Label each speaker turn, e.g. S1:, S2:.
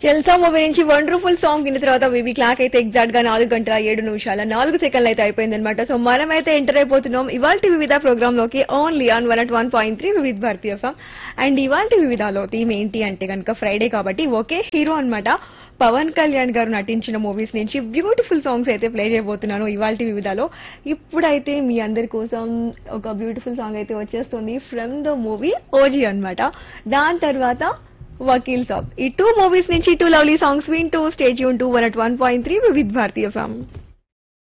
S1: జల్సా movie నుంచి wonderful song విన్న తర్వాత బేబీ క్లాక్ అయితే ఎగ్జాక్ట్ గా నాలుగు గంటల ఏడు నిమిషాల నాలుగు సెకండ్లు అయితే అయిపోయింది అనమాట సో మనమైతే ఎంటర్ అయిపోతున్నాం ఇవాళ వివిధ ప్రోగ్రామ్ లోకి only on one at one point three Vividh Bharati FM and ఇవాళ వివిధలో థీమ్ ఏంటి అంటే కనుక ఫ్రైడే కాబట్టి ఒకే హీరో అన్నమాట పవన్ కళ్యాణ్ గారు నటించిన మూవీస్ నుంచి బ్యూటిఫుల్ సాంగ్స్ అయితే ప్లే చేయబోతున్నాను ఇవాళ వివిధలో ఇప్పుడైతే మీ అందరి కోసం ఒక బ్యూటిఫుల్ సాంగ్ అయితే వచ్చేస్తుంది ఫ్రమ్ ద మూవీ ఓజీ అన్నమాట దాని తర్వాత వకీల్ సాబ్ ఈ టూ మూవీస్ నుంచి టూ లవ్లీ సాంగ్స్ వింటూ స్టేజ్ యూన్ to one at one point three with Bharatiya ఫ్యామ్